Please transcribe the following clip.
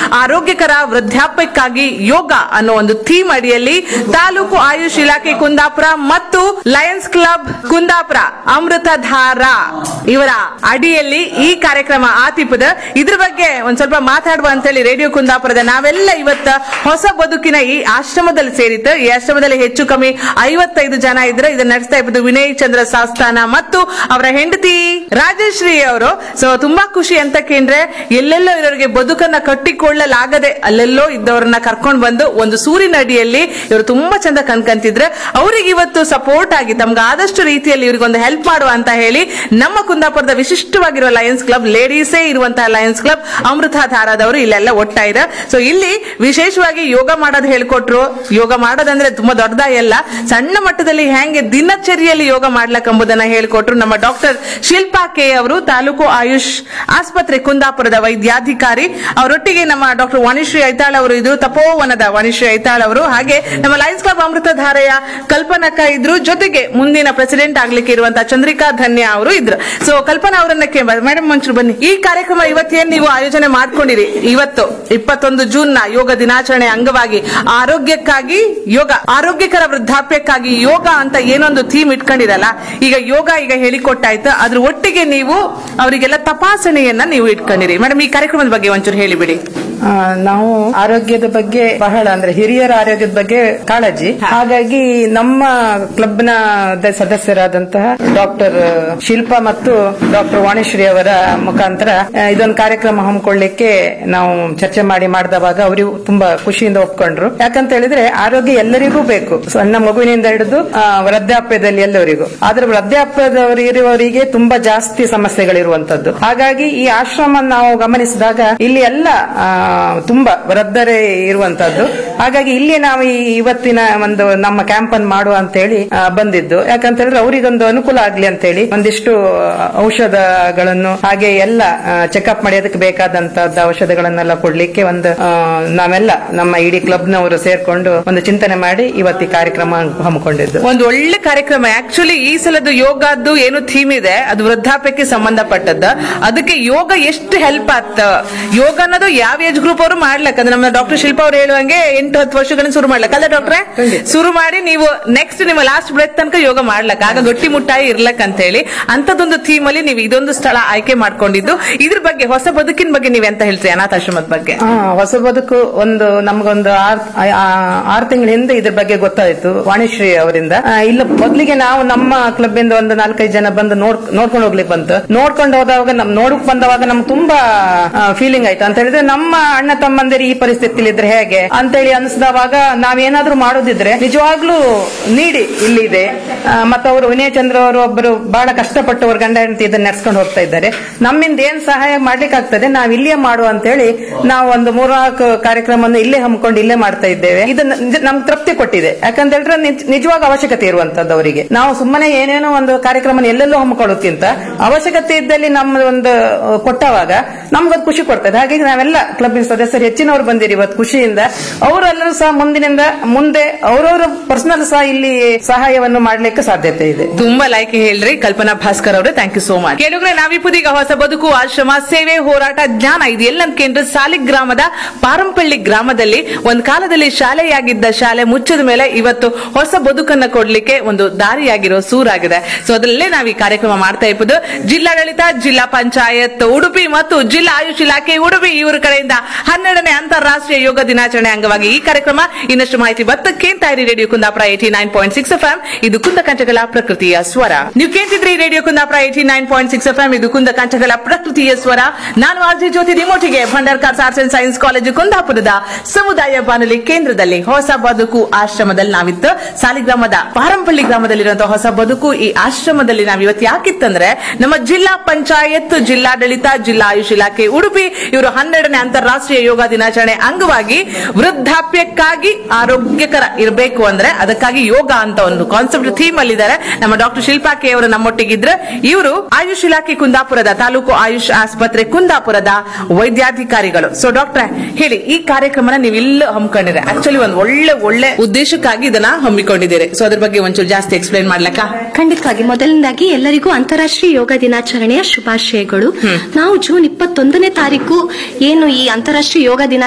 ಆರೋಗ್ಯಕರ ವೃದ್ಧಾಪ್ಯಕ್ಕಾಗಿ ಯೋಗ ಅನ್ನೋ ಒಂದು ಥೀಮ್ ಅಡಿಯಲ್ಲಿ ತಾಲೂಕು ಆಯುಷ್ ಇಲಾಖೆ ಕುಂದಾಪುರ ಮತ್ತು ಲಯನ್ಸ್ ಕ್ಲಬ್ ಕುಂದಾಪುರ ಅಮೃತಧಾರ ಇವರ ಅಡಿಯಲ್ಲಿ ಈ ಕಾರ್ಯಕ್ರಮ ಆತಿಪದ ಇದ್ರ ಬಗ್ಗೆ ಒಂದ್ ಸ್ವಲ್ಪ ಮಾತಾಡುವ ಅಂತೇಳಿ ರೇಡಿಯೋ ಕುಂದಾಪುರದ ನಾವೆಲ್ಲ ಇವತ್ತ ಹೊಸ ಬದುಕಿನ ಈ ಆಶ್ರಮದಲ್ಲಿ ಸೇರಿತ್ತು ಈ ಆಶ್ರಮದಲ್ಲಿ ಹೆಚ್ಚು ಕಮ್ಮಿ ಐವತ್ತೈದು ಜನ ಇದ್ರೆ ಇದನ್ನ ನಡೆಸ್ತಾ ಇರೋದು ವಿನಯ್ ಚಂದ್ರ ಸಾಸ್ತಾನ ಮತ್ತು ಅವರ ಹೆಂಡತಿ ರಾಜಶ್ರೀ ಅವರು ಸೊ ತುಂಬಾ ಖುಷಿ ಅಂತ ಕೇಂದ್ರೆ ಎಲ್ಲೆಲ್ಲೋ ಇರೋರಿಗೆ ಬದುಕನ್ನ ಕಟ್ಟಿಕೊಳ್ಳಲಾಗದೆ ಅಲ್ಲೆಲ್ಲೋ ಇದ್ದವರನ್ನ ಕರ್ಕೊಂಡು ಬಂದು ಒಂದು ಸೂರಿನ ಅಡಿಯಲ್ಲಿ ಇವರು ತುಂಬಾ ಚಂದ ಕನ್ಕಂತಿದ್ರೆ ಅವ್ರಿಗೆ ಇವತ್ತು ಸಪೋರ್ಟ್ ಆಗಿ ತಮ್ಗೆ ಆದಷ್ಟು ರೀತಿಯಲ್ಲಿ ಇವ್ರಿಗೆ ಒಂದು ಹೆಲ್ಪ್ ಮಾಡುವ ಅಂತ ಹೇಳಿ ನಮ್ಮ ಕುಂದಾಪುರದ ವಿಶಿಷ್ಟವಾಗಿರುವ ಲಯನ್ಸ್ ಕ್ಲಬ್ ಲೇಡೀಸೇ ಇರುವಂತಹ ಲಯನ್ಸ್ ಕ್ಲಬ್ ಅಮೃತಧಾರದವರು ಇಲ್ಲೆಲ್ಲ ಒಟ್ಟಾಯಿರ ಸೊ ಇಲ್ಲಿ ವಿಶೇಷವಾಗಿ ಯೋಗ ಮಾಡೋದು ಹೇಳ್ಕೊಟ್ರು ಯೋಗ ಮಾಡೋದಂದ್ರೆ ತುಂಬಾ ದೊಡ್ಡದಾಯಲ್ಲ ಸಣ್ಣ ಮಟ್ಟದಲ್ಲಿ ಹೆಂಗೆ ದಿನಚರಿಯಲ್ಲಿ ಯೋಗ ಮಾಡ್ಲಕ್ಕಂಬುದನ್ನ ಹೇಳ್ಕೊಟ್ರು ನಮ್ಮ ಡಾಕ್ಟರ್ ಶಿಲ್ಪಾ ಕೆ ಅವರು ತಾಲೂಕು ಆಯುಷ್ ಆಸ್ಪತ್ರೆ ಕುಂದಾಪುರದ ವೈದ್ಯಾಧಿಕಾರಿ ಅವರೊಟ್ಟಿಗೆ ನಮ್ಮ ಡಾಕ್ಟರ್ ವಾಣಿಶ್ರೀ ಐತಾಳ್ ಅವರು ಇದ್ರು ತಪೋವನದ ವಾಣಿಶ್ರೀ ಐತಾಳ್ ಅವರು ಹಾಗೆ ನಮ್ಮ ಲಯನ್ಸ್ ಕ್ಲಬ್ ಅಮೃತಧಾರೆಯ ಕಲ್ಪನಕ್ಕ ಇದ್ರು ಜೊತೆಗೆ ಮುಂದಿನ ಪ್ರೆಸಿಡೆಂಟ್ ಆಗ್ಲಿಕ್ಕೆ ಇರುವಂತಹ ಚಂದ್ರಿಕಾ ಧನ್ಯ ಅವರು ಇದ್ರು ಸೊ ಕಲ್ಪನಾ ಅವರನ್ನ ಮೇಡಮ್ ಮಂಚೂರು ಬನ್ನಿ ಈ ಕಾರ್ಯಕ್ರಮ ಇವತ್ತೇನ್ ನೀವು ಆಯೋಜನೆ ಮಾಡ್ಕೊಂಡಿರಿ ಇವತ್ತು ಇಪ್ಪತ್ತೊಂದು ಜೂನ್ ನ ಯೋಗ ದಿನಾಚರಣೆ ಅಂಗವಾಗಿ ಆರೋಗ್ಯಕ್ಕಾಗಿ ಯೋಗ ಆರೋಗ್ಯಕರ ವೃದ್ಧಾಪ್ಯಕ್ಕಾಗಿ ಯೋಗ ಅಂತ ಏನೊಂದು ಥೀಮ್ ಇಟ್ಕೊಂಡಿರಲ್ಲ ಈಗ ಯೋಗ ಈಗ ಹೇಳಿಕೊಟ್ಟಾಯ್ತು ಅದ್ರ ಒಟ್ಟಿಗೆ ನೀವು ಅವರಿಗೆಲ್ಲ ತಪಾಸಣೆಯನ್ನ ನೀವು ಇಟ್ಕೊಂಡಿರಿ ಮೇಡಮ್ ಈ ಕಾರ್ಯಕ್ರಮದ ಬಗ್ಗೆ ಒಂಚೂರು ಹೇಳಿಬಿಡಿ ಆ, ನಾವು ಆರೋಗ್ಯದ ಬಗ್ಗೆ ಬಹಳ ಅಂದ್ರೆ ಹಿರಿಯರ ಆರೋಗ್ಯದ ಬಗ್ಗೆ ಕಾಳಜಿ ಹಾಗಾಗಿ ನಮ್ಮ ಕ್ಲಬ್ನ ದ- ಸದಸ್ಯರಾದಂತಹ ಡಾಕ್ಟರ್ ಶಿಲ್ಪಾ ಮತ್ತು ಡಾಕ್ಟರ್ ವಾಣಿಶ್ರೀ ಅವರ ಮುಖಾಂತರ ಆ, ಇದೊಂದು ಕಾರ್ಯಕ್ರಮ ಹಮ್ಮಿಕೊಳ್ಳಿಕ್ಕೆ ನಾವು ಚರ್ಚೆ ಮಾಡಿ ಮಾಡಿದವಾಗ ಅವರು ತುಂಬಾ ಖುಷಿಯಿಂದ ಒಪ್ಕೊಂಡ್ರು ಯಾಕಂತ ಹೇಳಿದ್ರೆ ಆರೋಗ್ಯ ಎಲ್ಲರಿಗೂ ಬೇಕು ಸಣ್ಣ ಮಗುವಿನಿಂದ ಹಿಡಿದು ಆ, ವೃದ್ಧಾಪ್ಯದಲ್ಲಿ ಎಲ್ಲರಿಗೂ ಆದ್ರೆ ವೃದ್ಧಾಪ್ಯದವರು ಇರುವವರಿಗೆ ತುಂಬಾ ಜಾಸ್ತಿ ಸಮಸ್ಯೆಗಳಿರುವಂತದ್ದು ಹಾಗಾಗಿ ಈ ಆಶ್ರಮ ನಾವು ಗಮನಿಸಿದಾಗ ಇಲ್ಲಿ ಎಲ್ಲ ಆ, ತುಂಬಾ ವೃದ್ಧರೇ ಇರುವಂತದ್ದು ಹಾಗಾಗಿ ಇಲ್ಲಿ ನಾವು ಈ ಇವತ್ತಿನ ಒಂದು ನಮ್ಮ ಕ್ಯಾಂಪ್ ಅನ್ನು ಮಾಡುವ ಅಂತ ಹೇಳಿ ಆ, ಬಂದಿದ್ದು ಯಾಕಂತ ಹೇಳಿದ್ರೆ ಅವರಿಗೊಂದು ಅನುಕೂಲ ಆಗ್ಲಿ ಅಂತ ಹೇಳಿ ಒಂದಿಷ್ಟು ಔಷಧಗಳನ್ನು ಹಾಗೆ ಎಲ್ಲ ಚೆಕಪ್ ಮಾಡೋದಕ್ಕೆ ಬೇಕಾದಂತದ್ದು ಔಷಧಗಳನ್ನೆಲ್ಲ ಕೊಡ್ಲಿಕ್ಕೆ ಒಂದು ಆ, ನಾವೆಲ್ಲ ನಮ್ಮ ಇಡೀ ಕ್ಲಬ್ನವರು ಸೇರ್ಕೊಂಡು ಒಂದು ಚಿಂತನೆ ಮಾಡಿ ಇವತ್ತು ಈ ಕಾರ್ಯಕ್ರಮ ಹಮ್ಮಿಕೊಂಡಿದ್ದು ಒಂದು ಒಳ್ಳೆ ಕಾರ್ಯಕ್ರಮ ಆಕ್ಚುಲಿ ಈ ಸಲದ ಯೋಗದ್ದು ಏನು ಥೀಮ್ ಇದೆ ಅದು ವೃದ್ಧಾಪ್ಯಕ್ಕೆ ಸಂಬಂಧಪಟ್ಟದ್ದ ಅದಕ್ಕೆ ಯೋಗ ಎಷ್ಟು ಹೆಲ್ಪ್ ಆಗ್ತ ಯೋಗ ಅನ್ನೋದು ಯಾವ ಏಜ್ ಗ್ರೂಪ್ ಅವರು ಮಾಡ್ಲಕ್ಕ ಅಂದ್ರೆ ನಮ್ಮ ಡಾಕ್ಟರ್ ಶಿಲ್ಪಾ ಅವ್ರು ಹೇಳುವಂಗೆ ಎಂಟು ಹತ್ತು ವರ್ಷಗಳನ್ನ ಶುರು ಮಾಡ್ಲಕ್ಕ ಅಲ್ಲ ಡಾಕ್ಟ್ರೆ ಶುರು ಮಾಡಿ ನೀವು ನೆಕ್ಸ್ಟ್ ನಿಮ್ಮ ಲಾಸ್ಟ್ ಬ್ರೇಕ್ ತನಕ ಯೋಗ ಮಾಡ್ಲಕ್ಕ ಆಗ ಗಟ್ಟಿ ಮುಟ್ಟಾಗಿ ಇರ್ಲಕ್ ಅಂತ ಹೇಳಿ ಅಂತದೊಂದು ಥೀಮ್ ಅಲ್ಲಿ ನೀವು ಇದೊಂದು ಸ್ಥಳ ಆಯ್ಕೆ ಮಾಡ್ಕೊಂಡಿದ್ದು ಇದ್ರ ಬಗ್ಗೆ ಹೊಸ ಬದುಕಿನ ಬಗ್ಗೆ ನೀವ್ ಎಂತ ಹೇಳ್ತೀರಿ ಅನಾಥಾಶ್ರಮದ ಬಗ್ಗೆ ಆ, ಹೊಸ ಬದುಕು ಒಂದು ನಮ್ಗೊಂದು ಆರ್ ಆ- ಆರು ತಿಂಗಳ ಹಿಂದೆ ಇದ್ರ ಬಗ್ಗೆ ಗೊತ್ತಾಯ್ತು ವಾಣಿಶ್ರೀ ಅವರಿಂದ ಆ, ಇಲ್ಲ ಮೊದ್ಲಿಗೆ ನಾವು ನಮ್ಮ ಕ್ಲಬ್ ಇಂದ ಒಂದು ನಾಲ್ಕೈದು ಜನ ಬಂದು ನೋಡ್ ನೋಡ್ಕೊಂಡು ಹೋಗ್ಲಿಕ್ಕೆ ಬಂತು ನೋಡ್ಕೊಂಡು ಹೋದವಾಗ ನಮ್ ನೋಡಕ್ ಬಂದವಾಗ ನಮ್ಗೆ ತುಂಬಾ ಫೀಲಿಂಗ್ ಆಯ್ತು ಅಂತ ಹೇಳಿದ್ರೆ ನಮ್ಮ ಅಣ್ಣ ತಮ್ಮಂದಿರು ಈ ಪರಿಸ್ಥಿತಿಲಿ ಇದ್ರೆ ಹೇಗೆ ಅಂತೇಳಿ ಅನಿಸಿದವಾಗ ನಾವೇನಾದ್ರೂ ಮಾಡೋದಿದ್ರೆ ನಿಜವಾಗ್ಲೂ ನೀಡಿ ಇಲ್ಲಿದೆ ಆ, ಮತ್ತು ಅವರು ವಿನಯ ಚಂದ್ರ ಅವರು ಒಬ್ಬರು ಬಹಳ ಕಷ್ಟಪಟ್ಟು ಅವ್ರ ಗಂಡ ಹೆಂಡತಿ ಇದನ್ನ ನಡ್ಸ್ಕೊಂಡು ಹೋಗ್ತಾ ಇದ್ದಾರೆ ನಮ್ಮಿಂದ ಏನ್ ಸಹಾಯ ಮಾಡ್ಲಿಕ್ಕೆ ಆಗ್ತದೆ ನಾವ್ ಇಲ್ಲೇ ಮಾಡುವ ಅಂತ ಹೇಳಿ ನಾವು ಒಂದು ಮೂರ್ನಾಲ್ಕು ಕಾರ್ಯಕ್ರಮವನ್ನು ಇಲ್ಲೇ ಹಮ್ಮಿಕೊಂಡು ಇಲ್ಲೇ ಮಾಡ್ತಾ ಇದ್ದೇವೆ ಇದು ನ- ನಮ್ಗೆ ತೃಪ್ತಿ ಕೊಟ್ಟಿದೆ ಯಾಕಂತ ಹೇಳಿದ್ರೆ ನಿಜ- ನಿಜವಾಗ ಅವಶ್ಯಕತೆ ಇರುವಂತದ್ದು ಅವರಿಗೆ ನಾವು ಸುಮ್ಮನೆ ಏನೇನೋ ಒಂದು ಕಾರ್ಯಕ್ರಮ ಎಲ್ಲೆಲ್ಲೋ ಹಮ್ಮಿಕೊಳ್ಳೋದ್ಕಿಂತ ಅವಶ್ಯಕತೆ ಇದ್ದಲ್ಲಿ ನಮ್ಮ ಒಂದು ಆ, ಕೊಟ್ಟವಾಗ ನಮ್ಗದು ಖುಷಿ ಕೊಡ್ತದೆ ಹಾಗಾಗಿ ನಾವೆಲ್ಲ ಕ್ಲಬ್ಬಿನ ಸದಸ್ಯರು ಹೆಚ್ಚಿನವರು ಬಂದಿರಿ ಇವತ್ತು ಖುಷಿಯಿಂದ ಅವರೆಲ್ಲರೂ ಸಹ ಮುಂದಿನಿಂದ ಮುಂದೆ ಅವರವರ ಪರ್ಸನಲ್ ಸಹ ಇಲ್ಲಿ ಸಹಾಯವನ್ನು ಮಾಡ್ಲಿಕ್ಕೆ ಸಾಧ್ಯತೆ ಇದೆ ತುಂಬಾ ಲೈಕ್ ಹೇಳ್ರಿ ಕಲ್ಪನಾ ಭಾಸ್ಕರ್ ಅವರೇ ಥ್ಯಾಂಕ್ ಯು ಸೋ ಮಚ್ ಕೇಳಿದ್ರೆ ನಾವಿಪ್ಪದೀಗ ಹೊಸ ಬದುಕು ಆಶ್ರಮ ಸೇವೆ ಹೋರಾಟ ಜ್ಞಾನ ಇದು ಎಲ್ಲ ಕೇಂದ್ರ ಸಾಲಿಗ್ರಾಮದ ಪಾರಂಪಳ್ಳಿ ಗ್ರಾಮದಲ್ಲಿ ಒಂದ್ ಕಾಲದಲ್ಲಿ ಶಾಲೆಯಾಗಿದ್ದ ಶಾಲೆ ಮುಚ್ಚಿದ ಮೇಲೆ ಇವತ್ತು ಹೊಸ ಬದುಕನ್ನ ಕೊಡ್ಲಿಕ್ಕೆ ಒಂದು ದಾರಿಯಾಗಿರೋ ಸೂರಾಗಿದೆ ಸೊ ಅದರಲ್ಲೇ ನಾವು ಈ ಕಾರ್ಯಕ್ರಮ ಮಾಡ್ತಾ ಇಪ್ಪದು ಜಿಲ್ಲಾಡಳಿತ ಜಿಲ್ಲಾ ಪಂಚಾಯತ್ ಉಡುಪಿ ಮತ್ತು ಜಿಲ್ಲಾ ಆಯುಷ್ ಇಲಾಖೆ ಉಡುಪಿ ಇವರ ಕಡೆಯಿಂದ ಹನ್ನೆರಡನೇ ಅಂತಾರಾಷ್ಟ್ರೀಯ ಯೋಗ ದಿನಾಚರಣೆ ಅಂಗವಾಗಿ ಈ ಕಾರ್ಯಕ್ರಮ ಇನ್ನಷ್ಟು ಮಾಹಿತಿ ಬತ್ತ ಕೇಳ್ತಾ ಇರಿ radio Kundapura eighty nine point six F ಇದು ಕುಂದ ಕಂಚಗಳ ಪ್ರಕೃತಿಯ ಸ್ವರ ನೀವು ಕೇಳ್ತಿದ್ರಿ radio Kundapura eighty nine point six F ಇದು ಕುಂದ ಕಂಚಗಳ ಪ್ರಕೃತಿಯ ಸ್ವರ ನಾನು ಆರ್ಜಿ ಜ್ಯೋತಿ ನಿಮೋಟಿಗೆ Bhandarkar's arts and science college ಕುಂದಾಪುರದ ಸಮುದಾಯ ಬಾನುಲಿ ಕೇಂದ್ರದಲ್ಲಿ ಹೊಸ ಬದುಕು ಆಶ್ರಮದಲ್ಲಿ ನಾವಿತ್ತು ಸಾಲಿಗ್ರಾಮದ ಪಾರಂಪಳ್ಳಿ ಗ್ರಾಮದಲ್ಲಿರುವಂತಹ ಹೊಸ ಬದುಕು ಈ ಆಶ್ರಮದಲ್ಲಿ ನಾವು ಇವತ್ತು ಯಾಕಿತ್ತಂದ್ರೆ ನಮ್ಮ ಜಿಲ್ಲಾ ಪಂಚಾಯತ್ ಜಿಲ್ಲಾಡಳಿತ ಜಿಲ್ಲಾ ಆಯುಷ್ ಇಲಾಖೆ ಉಡುಪಿ ಇವರು ಹನ್ನೆರಡನೇ ಅಂತಾರಾಷ್ಟ್ರೀಯ ಯೋಗ ದಿನಾಚರಣೆ ಅಂಗವಾಗಿ ವೃದ್ಧಾಪ್ಯಕ್ಕಾಗಿ ಆರೋಗ್ಯಕರ ಇರಬೇಕು ಅಂದ್ರೆ ಅದಕ್ಕಾಗಿ ಯೋಗ ಅಂತ ಒಂದು ಕಾನ್ಸೆಪ್ಟ್ ಥೀಮ್ ಅಲ್ಲಿದ್ದಾರೆ ನಮ್ಮ ಡಾಕ್ಟರ್ ಶಿಲ್ಪಾ ಕೆ ಅವರು ನಮ್ಮೊಟ್ಟಿಗಿದ್ರೆ ಇವರು ಆಯುಷ್ ಇಲಾಖೆ ಕುಂದಾಪುರದ ತಾಲೂಕು ಆಯುಷ್ ಆಸ್ಪತ್ರೆ ಕುಂದಾಪುರದ ವೈದ್ಯಾಧಿಕಾರಿಗಳು ಸೊ ಡಾಕ್ಟ್ರೆ ಹೇಳಿ ಈ ಕಾರ್ಯಕ್ರಮನ ನೀವು ಇಲ್ಲಿ ಹಮ್ಮಿಕೊಂಡಿರಿ ಆಕ್ಚುಲಿ ಒಂದು ಒಳ್ಳೆ ಒಳ್ಳೆ ಉದ್ದೇಶಕ್ಕಾಗಿ ಇದನ್ನ ಹಮ್ಮಿಕೊಂಡಿದ್ದೀರಿ ಸೊ ಅದ್ರ ಬಗ್ಗೆ ಒಂಚೂರು ಜಾಸ್ತಿ ಎಕ್ಸ್ಪ್ಲೈನ್ ಮಾಡ್ಲಕ್ಕ ಖಂಡಿತವಾಗಿ ಮೊದಲನೇದಾಗಿ ಎಲ್ಲರಿಗೂ ಅಂತಾರಾಷ್ಟ್ರೀಯ ಯೋಗ ದಿನಾಚರಣೆಯ ಶುಭಾಶಯಗಳು ನಾವು ಜೂನ್ ಇಪ್ಪತ್ತೊಂದನೇ ತಾರೀಕು ಏನು ಈ ಅಂತಾರಾಷ್ಟ್ರೀಯ ಯೋಗ ದಿನ